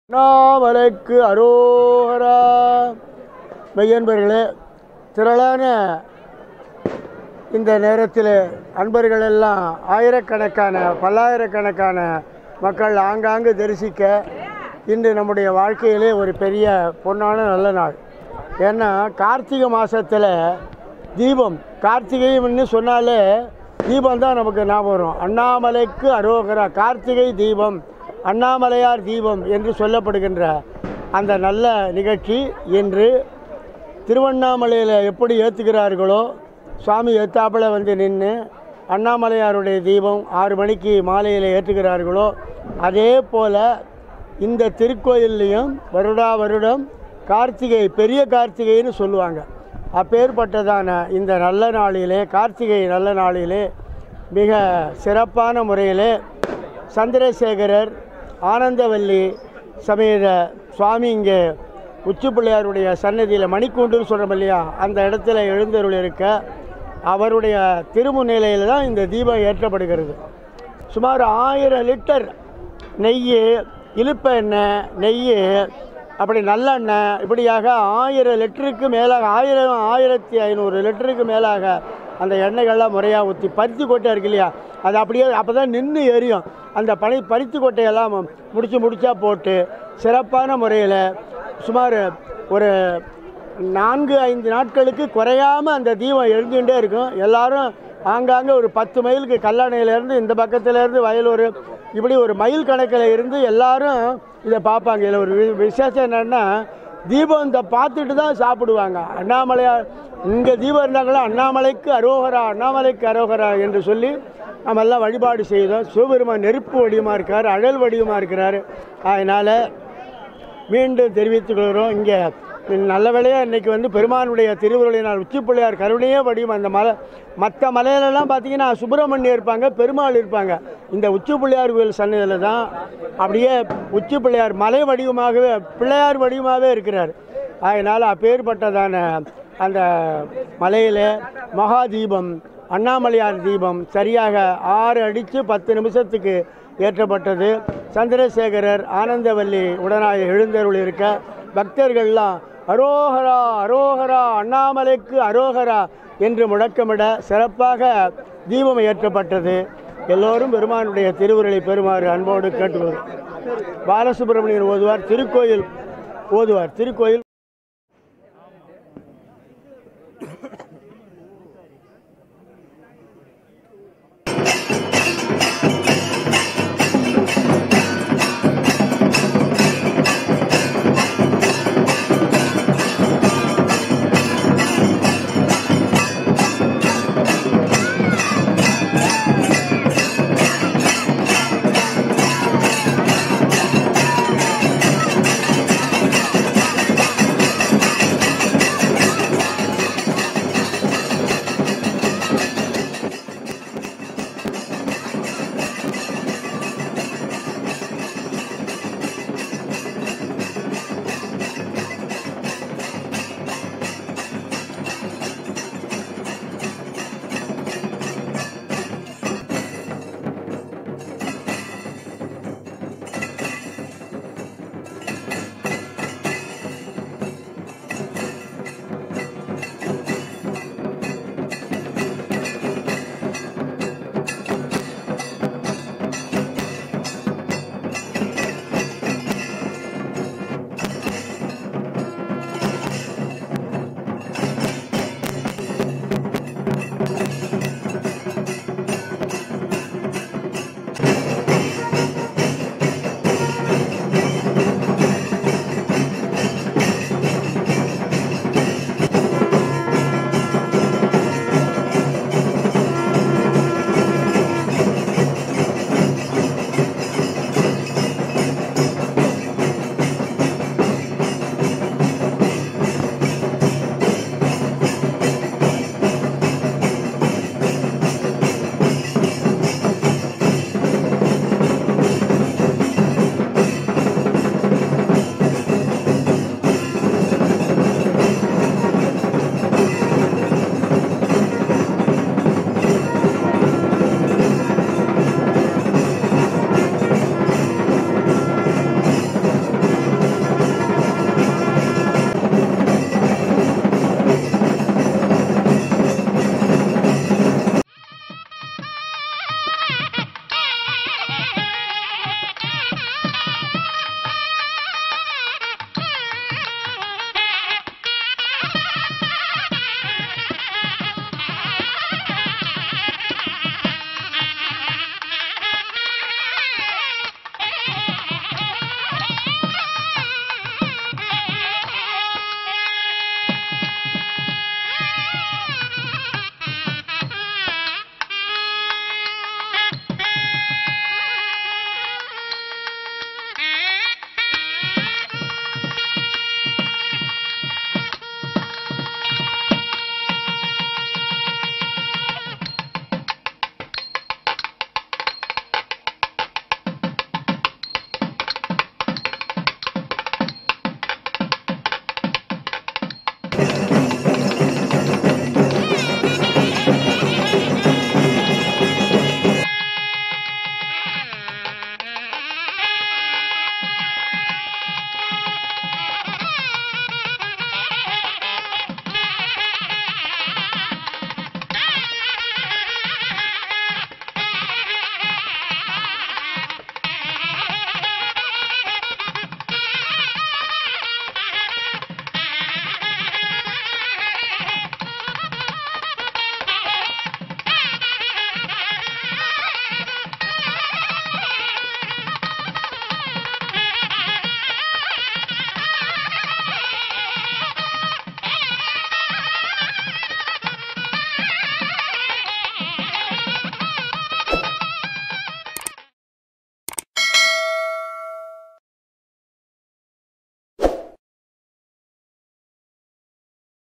அண்ணாமலைக்கு அரோகரா மெய்யன்பர்களே திரளான இந்த நேரத்தில் அன்பர்கள் எல்லாம் ஆயிரக்கணக்கான பல்லாயிரக்கணக்கான மக்கள் ஆங்காங்கு தரிசிக்க இன்று நம்முடைய வாழ்க்கையிலே ஒரு பெரிய பொன்னான நல்ல நாள் ஏன்னா கார்த்திகை மாதத்தில் தீபம் கார்த்திகைன்னு சொன்னாலே தீபம் தான் நமக்கு ஞாபகம் வரும் அண்ணாமலைக்கு அரோகரா கார்த்திகை தீபம் அண்ணாமலையார் தீபம் என்று சொல்லப்படுகின்ற அந்த நல்ல நிகழ்ச்சி இன்று திருவண்ணாமலையில் எப்படி ஏற்றுகிறார்களோ சுவாமி ஏத்தாப்பில் வந்து நின்று அண்ணாமலையாருடைய தீபம் ஆறு மணிக்கு மாலையில் ஏற்றுகிறார்களோ அதே போல் இந்த திருக்கோயில்லையும் வருடா வருடம் கார்த்திகை பெரிய கார்த்திகைன்னு சொல்லுவாங்க அப்பேற்பட்டதான இந்த நல்ல நாளிலே கார்த்திகை நல்ல நாளிலே மிக சிறப்பான முறையிலே சந்திரசேகரர் ஆனந்தவல்லி சமேத சுவாமி இங்கே உச்சி பிள்ளையாருடைய சன்னதியில் மணிக்கூண்டுன்னு சொல்கிறோம் இல்லையா அந்த இடத்துல எழுந்தருள் இருக்க அவருடைய திருமுன்னிலையில் தான் இந்த தீபம் ஏற்றப்படுகிறது சுமார் ஆயிரம் லிட்டர் நெய் இழுப்ப எண்ணெய் நெய் அப்படி நல்லெண்ணெய் இப்படியாக ஆயிரம் லிட்டருக்கு மேலாக ஆயிரம் ஆயிரத்தி ஐநூறு லிட்டருக்கு மேலாக அந்த எண்ணெய்கள்லாம் முறையாக ஊற்றி பருத்தி கொட்டை இருக்கு இல்லையா அது அப்படியே அப்போ தான் நின்று எரியும் அந்த பனி பருத்தி கொட்டையெல்லாம் முடிச்சு முடிச்சா போட்டு சிறப்பான முறையில் சுமார் ஒரு நான்கு ஐந்து நாட்களுக்கு குறையாமல் அந்த தீபம் எரிஞ்சுக்கிட்டே இருக்கும் எல்லாரும் ஆங்காங்கே ஒரு பத்து மைலுக்கு கல்லணையிலேருந்து இந்த பக்கத்துலேருந்து வயலூர் இப்படி ஒரு மைல் கணக்கில் இருந்து எல்லாரும் இதை பார்ப்பாங்க இதில் ஒரு வி- விசேஷம் என்னென்னா தீபம் இந்த பார்த்துட்டு தான் சாப்பிடுவாங்க அண்ணாமலையார் இங்கே தீபம் இருந்தாங்களா அண்ணாமலைக்கு அரோகரா அண்ணாமலைக்கு அரோகரா என்று சொல்லி நம்ம எல்லாம் வழிபாடு செய்தோம் சிவபெருமான் நெருப்பு வடிவமாக இருக்கார் அழல் வடிவமாக இருக்கிறார் அதனால் மீண்டும் தெரிவித்துக் கொள்கிறோம் இங்கே நல்ல வேளையாக இன்றைக்கி வந்து பெருமானுடைய திருவுருளினால் உச்சி பிள்ளையார் கருணையே வடிவம் அந்த மலை மற்ற மலையிலலாம் பார்த்தீங்கன்னா சுப்பிரமணியம் இருப்பாங்க பெருமாள் இருப்பாங்க இந்த உச்சி பிள்ளையார் கோயில் சன்னதியில் தான் அப்படியே உச்சி பிள்ளையார் மலை வடிவமாகவே பிள்ளையார் வடிவமாகவே இருக்கிறார் அதனால் அப்பேற்பட்டதான அந்த மலையில் மகா தீபம் அண்ணாமலையார் தீபம் சரியாக ஆறு அடித்து பத்து நிமிஷத்துக்கு ஏற்றப்பட்டது சந்திரசேகரர் ஆனந்தவல்லி உடனாக எழுந்தருள் இருக்க பக்தர்கள்லாம் அரோகரா அரோகரா அண்ணாமலைக்கு அரோகரா என்று முழக்கமிட சிறப்பாக தீபம் ஏற்றப்பட்டது எல்லோரும் பெருமானுடைய திருவுருளை பெறுமாறு அன்போடு கேட்டுக்கொள்கிறோம் பாலசுப்ரமணியன் ஓதுவார் திருக்கோயில் ஓதுவார் திருக்கோயில்